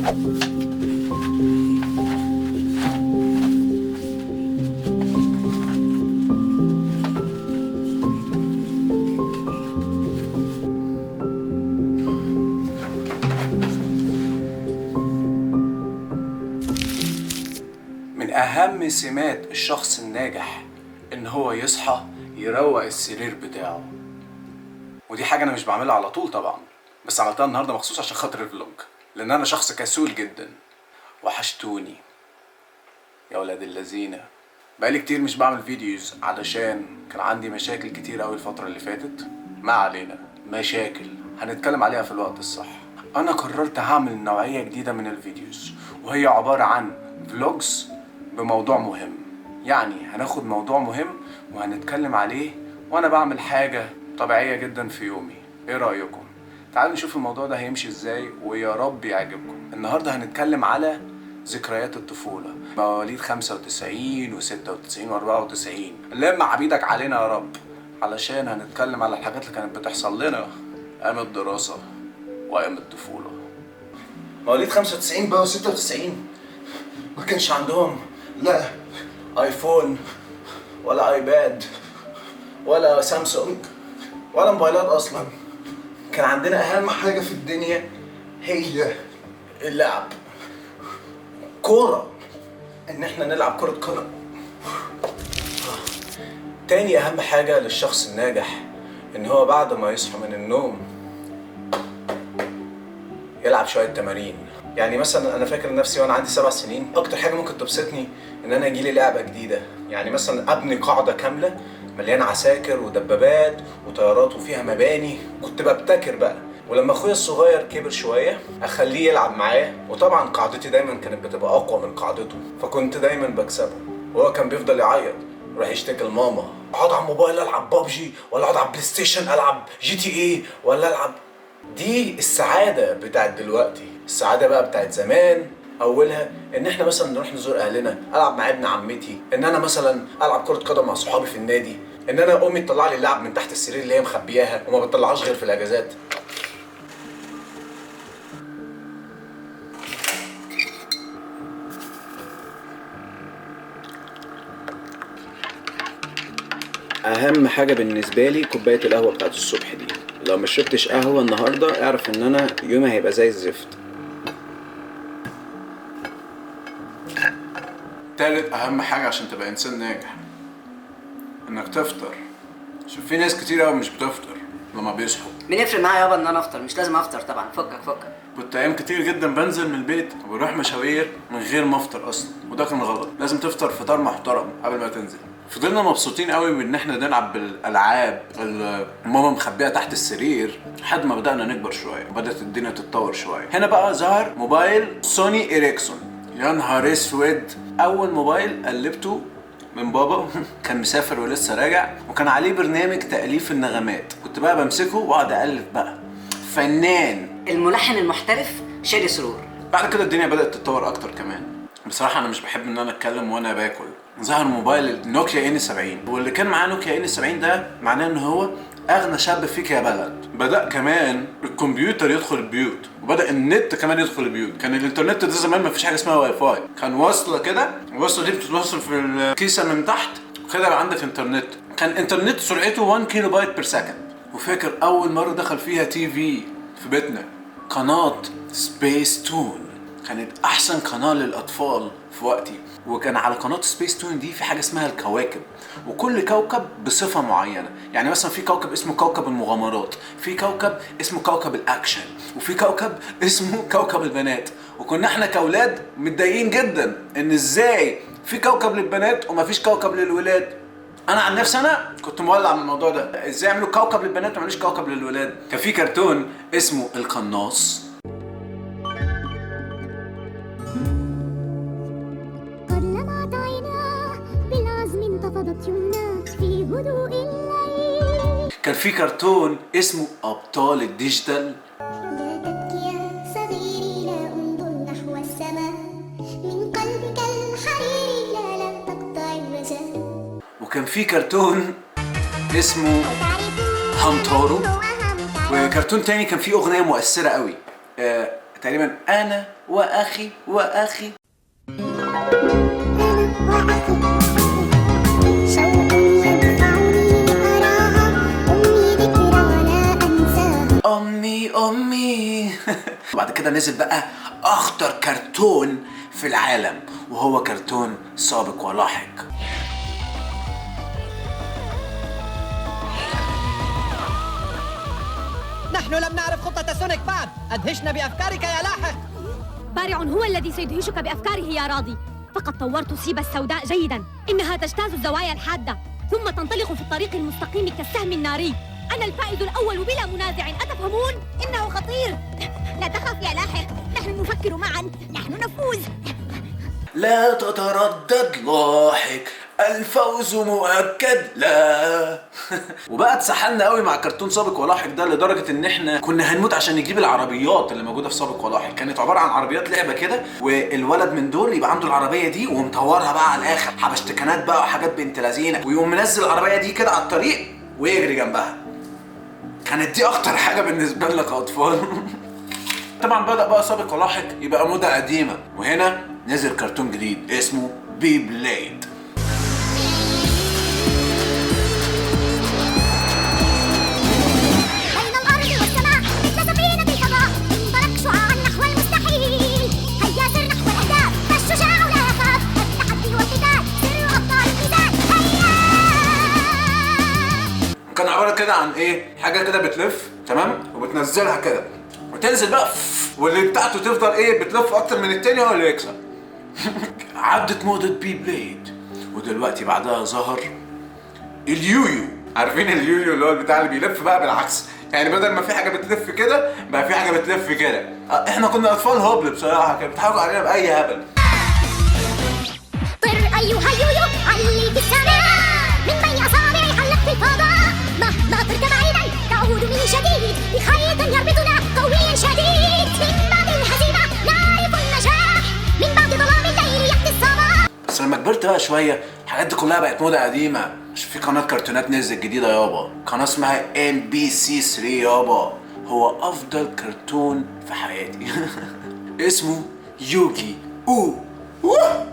من أهم سمات الشخص الناجح إن هو يصحى يروق السرير بتاعه ودي حاجة أنا مش بعملها على طول طبعا بس عملتها النهاردة مخصوص عشان خاطر الفلوج لأن أنا شخص كسول جدا وحشتوني يا ولاد اللذينة بقالي كتير مش بعمل فيديوز علشان كان عندي مشاكل كتير أوي الفترة اللي فاتت ما علينا مشاكل هنتكلم عليها في الوقت الصح أنا قررت هعمل نوعية جديدة من الفيديوز وهي عبارة عن فلوجز بموضوع مهم يعني هناخد موضوع مهم وهنتكلم عليه وأنا بعمل حاجة طبيعية جدا في يومي إيه رأيكم؟ تعالوا نشوف الموضوع ده هيمشي ازاي ويا رب يعجبكم النهارده هنتكلم على ذكريات الطفولة مواليد 95 و96 و94 لم عبيدك علينا يا رب علشان هنتكلم على الحاجات اللي كانت بتحصل لنا أيام الدراسة وأيام الطفولة مواليد 95 بقى و96 ما كانش عندهم لا ايفون ولا ايباد ولا سامسونج ولا موبايلات اصلا كان عندنا اهم حاجه في الدنيا هي اللعب كوره ان احنا نلعب كره قدم تاني اهم حاجه للشخص الناجح ان هو بعد ما يصحى من النوم يلعب شويه تمارين يعني مثلا انا فاكر نفسي وانا عندي سبع سنين اكتر حاجه ممكن تبسطني ان انا يجيلي لعبه جديده يعني مثلا ابني قاعده كامله مليانه عساكر ودبابات وطيارات وفيها مباني كنت ببتكر بقى ولما اخويا الصغير كبر شويه اخليه يلعب معايا وطبعا قاعدتي دايما كانت بتبقى اقوى من قاعدته فكنت دايما بكسبه وهو كان بيفضل يعيط يروح يشتكي لماما اقعد على الموبايل العب بابجي ولا اقعد على البلاي ستيشن العب جي تي اي ولا العب دي السعاده بتاعت دلوقتي السعاده بقى بتاعت زمان اولها ان احنا مثلا نروح نزور اهلنا العب مع ابن عمتي ان انا مثلا العب كره قدم مع صحابي في النادي ان انا امي تطلع لي اللعب من تحت السرير اللي هي مخبياها وما بتطلعهاش غير في الاجازات اهم حاجه بالنسبه لي كوبايه القهوه بتاعت الصبح دي لو ما شربتش قهوه النهارده اعرف ان انا يومي هيبقى زي الزفت تالت اهم حاجه عشان تبقى انسان ناجح انك تفطر عشان في ناس كتير قوي مش بتفطر لما بيصحوا بنفرق معايا يابا ان انا افطر مش لازم افطر طبعا فكك فكك كنت ايام كتير جدا بنزل من البيت وبروح مشاوير من غير ما افطر اصلا وده كان غلط لازم تفطر فطار محترم قبل ما تنزل فضلنا مبسوطين قوي بان احنا نلعب بالالعاب اللي ماما مخبيها تحت السرير لحد ما بدانا نكبر شويه وبدات الدنيا تتطور شويه هنا بقى ظهر موبايل سوني اريكسون يا نهار اسود اول موبايل قلبته من بابا كان مسافر ولسه راجع وكان عليه برنامج تأليف النغمات كنت بقى بمسكه واقعد ألف بقى فنان الملحن المحترف شادي سرور بعد كده الدنيا بدأت تتطور أكتر كمان بصراحة أنا مش بحب إن أنا أتكلم وأنا باكل ظهر موبايل نوكيا ان 70 واللي كان معاه نوكيا ان 70 ده معناه إن هو أغنى شاب فيك يا بلد بدأ كمان الكمبيوتر يدخل البيوت وبدأ النت كمان يدخل البيوت كان الإنترنت ده زمان ما فيش حاجة اسمها واي فاي كان وصلة كده الوصلة دي بتتوصل في الكيسة من تحت وكده بقى عندك إنترنت كان إنترنت سرعته 1 كيلو بايت بير سكند وفاكر أول مرة دخل فيها تي في في بيتنا قناة سبيس تون كانت احسن قناه للاطفال في وقتي وكان على قناه سبيس تون دي في حاجه اسمها الكواكب وكل كوكب بصفه معينه يعني مثلا في كوكب اسمه كوكب المغامرات في كوكب اسمه كوكب الاكشن وفي كوكب اسمه كوكب البنات وكنا احنا كاولاد متضايقين جدا ان ازاي في كوكب للبنات ومفيش كوكب للولاد انا عن نفسي انا كنت مولع من الموضوع ده ازاي يعملوا كوكب للبنات وماليش كوكب للولاد كان في كرتون اسمه القناص قد لمعت عيناه بالعزم انتفضت يمناه في هدوء الليل كان في كرتون اسمه ابطال الديجيتال لا تبكي يا صغيري لا انظر نحو السماء من قلبك الحريري لا لا تقطع الرجاء وكان في كرتون اسمه همتارو وكرتون تاني كان فيه اغنيه مؤثره قوي آه تقريبا انا واخي واخي شوق يدفعني أراها أمي ذكرى لا أنساها امي امي وبعد كده نزل بقى اخطر كرتون في العالم وهو كرتون سابق ولاحق نحن لم نعرف خطة سونيك بعد أدهشنا بأفكارك يا لاحق بارع هو الذي سيدهشك بأفكاره يا راضي فقد طورت سيب السوداء جيدا إنها تجتاز الزوايا الحادة ثم تنطلق في الطريق المستقيم كالسهم الناري أنا الفائز الأول بلا منازع أتفهمون؟ إنه خطير لا تخف يا لاحق نحن نفكر معا نحن نفوز لا تتردد لاحق الفوز مؤكد لا وبقى اتسحلنا قوي مع كرتون سابق ولاحق ده لدرجه ان احنا كنا هنموت عشان نجيب العربيات اللي موجوده في سابق ولاحق كانت عباره عن عربيات لعبه كده والولد من دول يبقى عنده العربيه دي ومطورها بقى على الاخر حبشتكنات بقى وحاجات بنت لذينه ويقوم منزل العربيه دي كده على الطريق ويجري جنبها كانت دي اخطر حاجه بالنسبه لنا كاطفال طبعا بدأ بقى سابق ولاحق يبقى موضة قديمة وهنا نزل كرتون جديد اسمه بي بليد بين الأرض والسماء مثل سفينة الفضاء انطلق شعاعا نحو المستحيل هيا سر نحو الأهداف فالشجاع لا يخاف التحدي والقتال سر أبطال الميزان هيا كان عبارة كده عن ايه حاجة كده بتلف تمام وبتنزلها كده وتنزل بقى فف، واللي بتاعته تفضل ايه بتلف اكتر من التاني هو اللي يكسب عدت موضة بي بليد ودلوقتي بعدها ظهر اليويو عارفين اليويو اللي هو البتاع اللي بيلف بقى بالعكس يعني بدل ما في حاجه بتلف كده بقى في حاجه بتلف كده أه، احنا كنا اطفال هبل بصراحه كانوا بيضحكوا علينا باي هبل طر أيها اليويو علي في السماء من بين أصابعي حلق في الفضاء مهما طرت بعيدا تعود من جديد بخيط يربطنا قوي شديد من بعد الهزيمة نعرف النجاح من بعد ظلام الليل يأتي الصباح بس لما كبرت بقى شويه الحاجات دي كلها بقت موضه قديمه مش في قناه كرتونات نزلت جديده يابا قناه اسمها ام بي سي 3 يابا هو افضل كرتون في حياتي اسمه يوجي او أوه.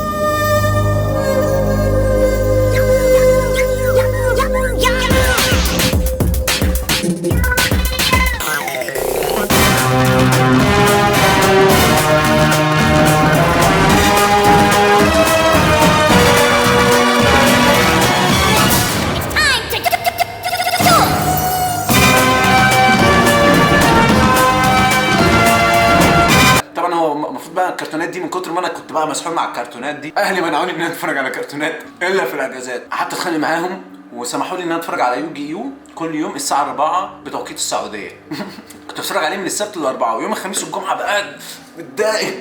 طبعا هو المفروض بقى الكرتونات دي من كتر ما انا كنت بقى مسحول مع الكرتونات دي اهلي منعوني ان انا اتفرج على كرتونات الا في الاجازات قعدت اتخانق معاهم وسمحوا لي ان انا اتفرج على يوجي يو كل يوم الساعه 4 بتوقيت السعوديه كنت بتفرج عليه من السبت للاربعاء ويوم الخميس والجمعه بقى متضايق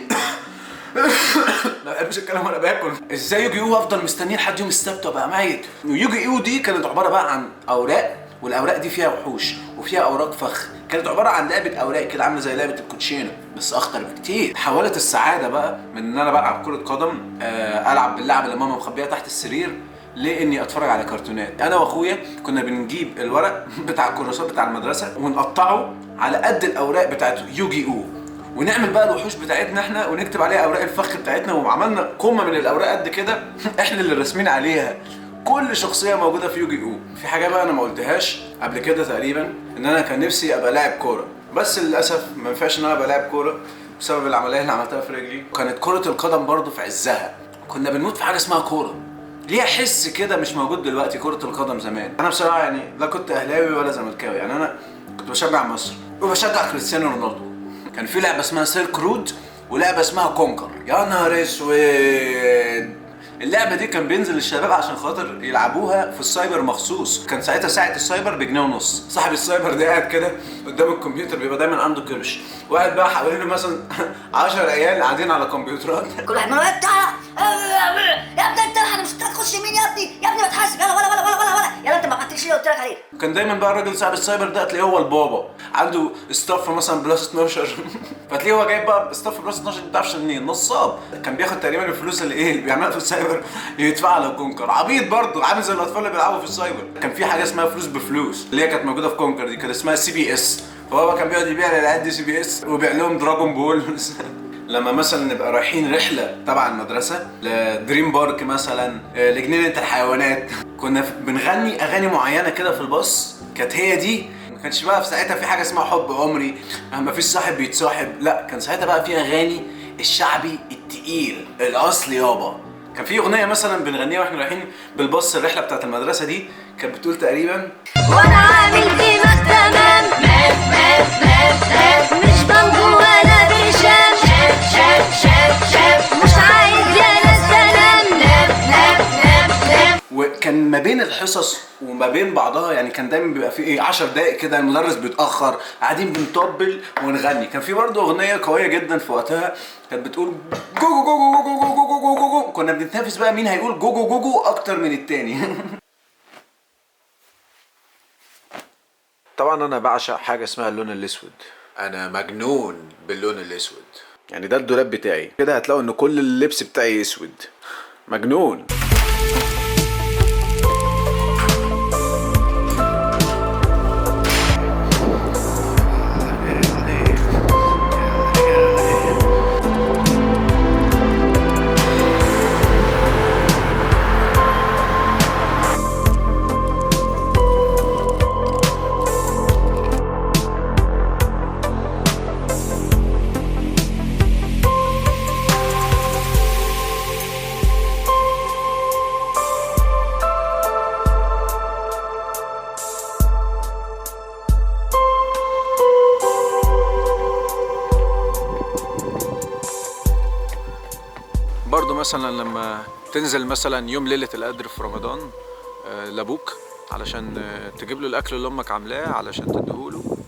ما بحبش الكلام وانا باكل ازاي يوجي يو افضل مستنيه لحد يوم السبت وابقى ميت ويوجي يو دي كانت عباره بقى عن اوراق والاوراق دي فيها وحوش وفيها اوراق فخ كانت عباره عن لعبه اوراق كده عامله زي لعبه الكوتشينه بس اخطر بكتير حولت السعاده بقى من ان انا بلعب كره قدم آه، العب باللعبه اللي ماما مخبيها تحت السرير لاني اتفرج على كرتونات انا واخويا كنا بنجيب الورق بتاع الكراسات بتاع المدرسه ونقطعه على قد الاوراق بتاعت يوجي او ونعمل بقى الوحوش بتاعتنا احنا ونكتب عليها اوراق الفخ بتاعتنا وعملنا كومه من الاوراق قد كده احنا اللي راسمين عليها كل شخصيه موجوده في يوجي او في حاجه بقى انا ما قلتهاش قبل كده تقريبا ان انا كان نفسي ابقى لاعب كوره بس للاسف ما ينفعش ان انا ابقى لاعب كوره بسبب العمليه اللي عملتها في رجلي وكانت كره القدم برضو في عزها كنا بنموت في حاجه اسمها كوره ليها حس كده مش موجود دلوقتي كره القدم زمان انا بصراحه يعني لا كنت اهلاوي ولا زملكاوي يعني انا كنت بشجع مصر وبشجع كريستيانو رونالدو كان في لعبه اسمها سيلك رود ولعبه اسمها كونكر يا نهار اسود اللعبه دي كان بينزل الشباب عشان خاطر يلعبوها في السايبر مخصوص كان ساعتها ساعه السايبر بجنيه ونص صاحب السايبر ده قاعد كده قدام الكمبيوتر بيبقى دايما عنده كرش وقاعد بقى حوالينه مثلا 10 عيال قاعدين على كمبيوترات كل واحد منهم "إيه، تعالى يا ابني انت انا مش تخش يمين يا ابني يا ابني ما تحاسب يلا ولا ولا ولا ولا ولا يلا انت ما بعتليش اللي قلت لك عليه كان دايما بقى الراجل صاحب السايبر ده تلاقيه هو البابا عنده استاف مثلا بلس 12 فتلاقيه هو جايب بقى استاف بلس 12 ما تعرفش منين نصاب كان بياخد تقريبا الفلوس اللي ايه اللي بيعملها في السايبر يدفعها على كونكر عبيط برضه عامل زي الاطفال اللي بيلعبوا في السايبر كان في حاجه اسمها فلوس بفلوس اللي هي كانت موجوده في كونكر دي كان اسمها سي بي اس فبابا كان بيقعد يبيع للعيال دي سي بي اس وبيع لهم دراجون بول لما مثلا نبقى رايحين رحله تبع المدرسه لدريم بارك مثلا آه، لجنينه الحيوانات كنا ف- بنغني اغاني معينه كده في الباص كانت هي دي ما كانش بقى في ساعتها في حاجه اسمها حب عمري آه، ما فيش صاحب بيتصاحب لا كان ساعتها بقى في اغاني الشعبي التقيل الاصل يابا كان في اغنيه مثلا بنغنيها واحنا رايحين بالباص الرحله بتاعت المدرسه دي كانت بتقول تقريبا وانا عامل دماغ تمام مات مات مات مات مش بنجو ولا برشام شاف شاف شاف شاف مش عايز يا ناس سلام نام نام نام نام وكان ما بين الحصص وما بين بعضها يعني كان دايما بيبقى في ايه 10 دقائق كده المدرس بيتاخر قاعدين بنطبل ونغني كان في برضه اغنيه قويه جدا في وقتها كانت بتقول جوجو جوجو جوجو جوجو جوجو جوجو جوجو كنا بنتنافس بقى مين هيقول جوجو جوجو اكتر من التاني طبعا انا بعشق حاجه اسمها اللون الاسود انا مجنون باللون الاسود يعني ده الدولاب بتاعي كده هتلاقوا ان كل اللبس بتاعي اسود مجنون برضو مثلا لما تنزل مثلا يوم ليلة القدر في رمضان آه، لابوك علشان آه، تجيب له الاكل اللي امك عاملاه علشان تديهوله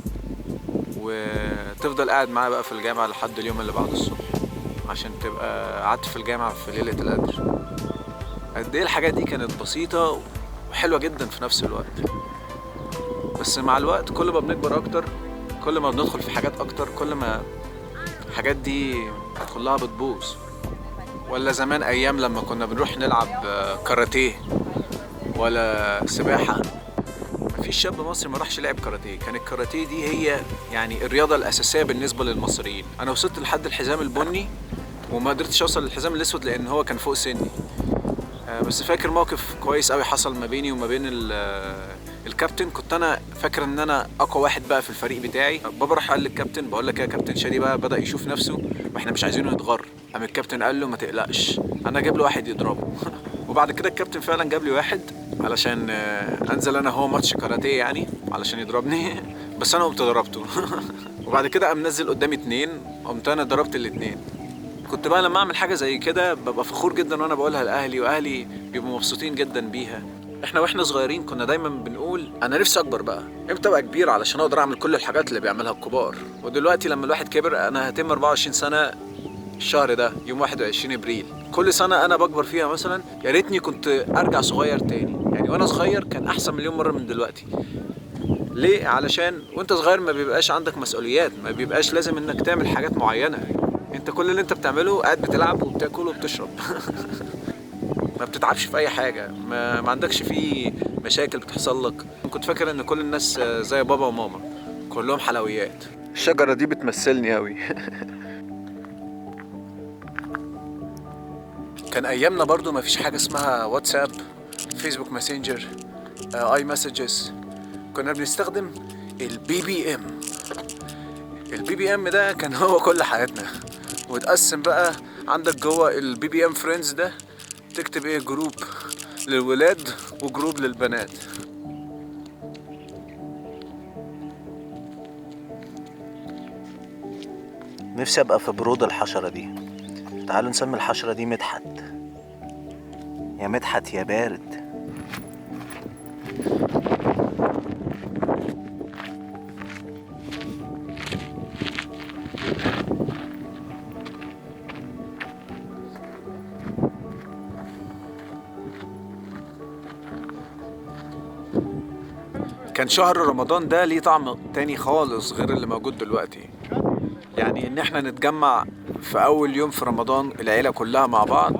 وتفضل قاعد معاه بقى في الجامعة لحد اليوم اللي بعد الصبح عشان تبقى قعدت في الجامعة في ليلة القدر قد ايه الحاجات دي كانت بسيطة وحلوة جدا في نفس الوقت بس مع الوقت كل ما بنكبر اكتر كل ما بندخل في حاجات اكتر كل ما الحاجات دي كلها بتبوظ ولا زمان ايام لما كنا بنروح نلعب آه، كاراتيه ولا سباحه مفيش شاب مصري ما راحش لعب كاراتيه كان الكاراتيه دي هي يعني الرياضه الاساسيه بالنسبه للمصريين انا وصلت لحد الحزام البني وما قدرتش اوصل للحزام الاسود لان هو كان فوق سني آه، بس فاكر موقف كويس قوي حصل ما بيني وما بين ال- آه، الكابتن كنت انا فاكر ان انا اقوى واحد بقى في الفريق بتاعي بابا راح قال للكابتن بقول لك إيه يا كابتن شادي بقى بدا يشوف نفسه واحنا مش عايزينه يتغر قام الكابتن قال له ما تقلقش انا جايب له واحد يضربه وبعد كده الكابتن فعلا جاب لي واحد علشان آه، انزل انا هو ماتش كاراتيه يعني علشان يضربني بس انا قمت ضربته وبعد كده قام نزل قدامي اتنين قمت انا ضربت الاتنين كنت بقى لما اعمل حاجه زي كده ببقى فخور جدا وانا بقولها لاهلي واهلي بيبقوا مبسوطين جدا بيها احنا واحنا صغيرين كنا دايما بنقول انا نفسي اكبر بقى امتى ابقى كبير علشان اقدر اعمل كل الحاجات اللي بيعملها الكبار ودلوقتي لما الواحد كبر انا هتم 24 سنه الشهر ده يوم 21 ابريل كل سنه انا بكبر فيها مثلا يا ريتني كنت ارجع صغير تاني يعني وانا صغير كان احسن مليون مره من دلوقتي ليه علشان وانت صغير ما بيبقاش عندك مسؤوليات ما بيبقاش لازم انك تعمل حاجات معينه انت كل اللي انت بتعمله قاعد بتلعب وبتاكل وبتشرب ما بتتعبش في اي حاجه ما, ما عندكش فيه مشاكل بتحصل لك كنت فاكر ان كل الناس زي بابا وماما كلهم حلويات الشجره دي بتمثلني قوي كان ايامنا برضو ما فيش حاجه اسمها واتساب فيسبوك ماسنجر آه، اي مسجز كنا بنستخدم البي بي ام البي بي ام ده كان هو كل حياتنا وتقسم بقى عندك جوه البي بي ام فريندز ده تكتب ايه جروب للولاد وجروب للبنات نفسي ابقى في برود الحشرة دي تعالوا نسمي الحشرة دي مدحت يا مدحت يا بارد كان شهر رمضان ده ليه طعم تاني خالص غير اللي موجود دلوقتي يعني ان احنا نتجمع في اول يوم في رمضان العيلة كلها مع بعض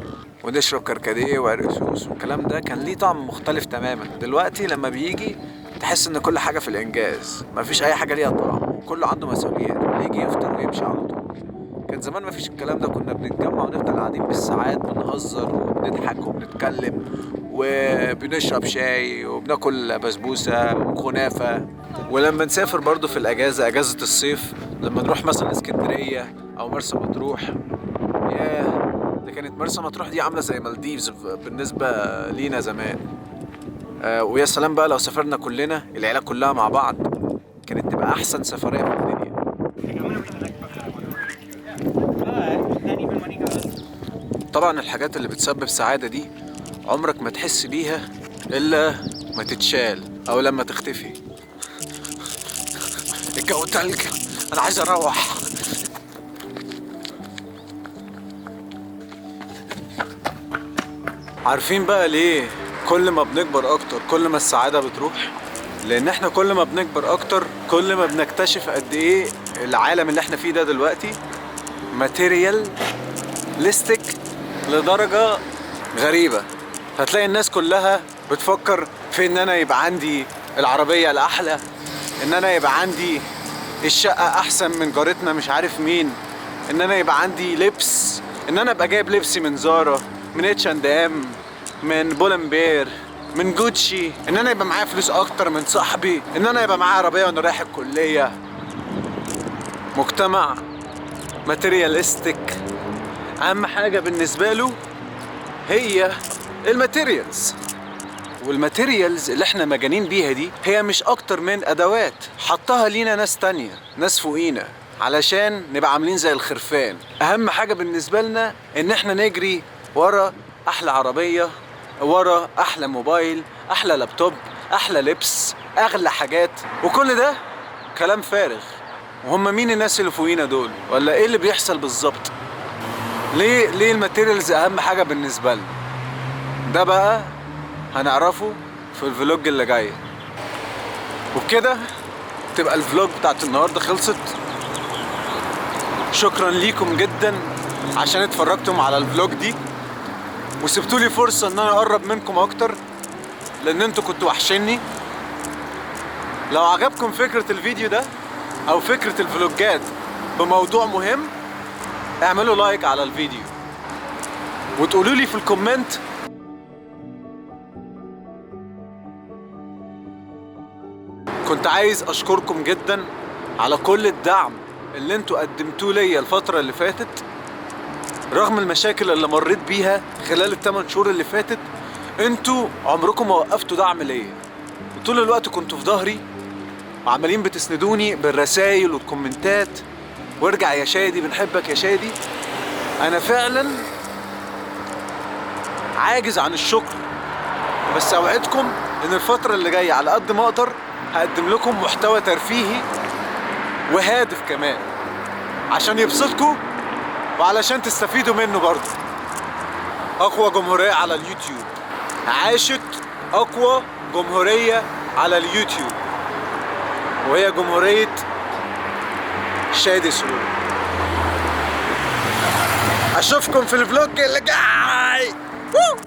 ونشرب كركديه وعرقسوس والكلام ده كان ليه طعم مختلف تماما دلوقتي لما بيجي تحس ان كل حاجه في الانجاز مفيش اي حاجه ليها طعم كله عنده مسؤوليات واللي يجي يفطر ويمشي على طول كان زمان مفيش الكلام ده كنا بنتجمع ونفضل قاعدين بالساعات بنهزر وبنضحك وبنتكلم وبنشرب شاي وبناكل بسبوسه وكنافه ولما نسافر برضو في الاجازه اجازه الصيف لما نروح مثلا اسكندريه او مرسى مطروح ياه ده كانت مرسى مطروح دي عامله زي مالديفز بالنسبه لينا زمان آه ويا سلام بقى لو سافرنا كلنا العيله كلها مع بعض كانت تبقى احسن سفريه في الدنيا طبعا الحاجات اللي بتسبب سعاده دي عمرك ما تحس بيها الا ما تتشال او لما تختفي الجو تلج انا عايز اروح عارفين بقى ليه كل ما بنكبر اكتر كل ما السعاده بتروح لان احنا كل ما بنكبر اكتر كل ما بنكتشف قد ايه العالم اللي احنا فيه ده دلوقتي ماتيريال ليستك لدرجه غريبه هتلاقي الناس كلها بتفكر في ان انا يبقى عندي العربيه الاحلى ان انا يبقى عندي الشقه احسن من جارتنا مش عارف مين ان انا يبقى عندي لبس ان انا ابقى جايب لبسي من زارا من اتش اند ام من بولمبير من جوتشي ان انا يبقى معايا فلوس اكتر من صاحبي ان انا يبقى معايا عربيه وانا رايح الكليه مجتمع ماتيرياليستيك اهم حاجه بالنسبه له هي الماتيريالز والماتيريالز اللي احنا مجانين بيها دي هي مش اكتر من ادوات حطها لينا ناس تانية ناس فوقينا علشان نبقى عاملين زي الخرفان اهم حاجة بالنسبة لنا ان احنا نجري ورا احلى عربية ورا احلى موبايل احلى لابتوب احلى لبس اغلى حاجات وكل ده كلام فارغ وهم مين الناس اللي فوقينا دول ولا ايه اللي بيحصل بالظبط ليه ليه الماتيريالز اهم حاجة بالنسبة لنا ده بقى هنعرفه في الفلوج اللي جاي وبكده تبقى الفلوج بتاعت النهارده خلصت شكرا ليكم جدا عشان اتفرجتم على الفلوج دي وسبتوا لي فرصة ان انا اقرب منكم اكتر لان انتوا كنتوا وحشني لو عجبكم فكرة الفيديو ده او فكرة الفلوجات بموضوع مهم اعملوا لايك على الفيديو وتقولوا لي في الكومنت كنت عايز اشكركم جدا على كل الدعم اللي انتوا قدمتوه ليا الفترة اللي فاتت رغم المشاكل اللي مريت بيها خلال الثمان شهور اللي فاتت انتوا عمركم ما وقفتوا دعم ليا وطول الوقت كنتوا في ظهري وعمالين بتسندوني بالرسايل والكومنتات وارجع يا شادي بنحبك يا شادي انا فعلا عاجز عن الشكر بس اوعدكم ان الفترة اللي جاية على قد ما اقدر هقدم لكم محتوى ترفيهي وهادف كمان عشان يبسطكم وعلشان تستفيدوا منه برضه اقوى جمهورية على اليوتيوب عاشت اقوى جمهورية على اليوتيوب وهي جمهورية شادي سرور اشوفكم في الفلوج اللي جاي وoo!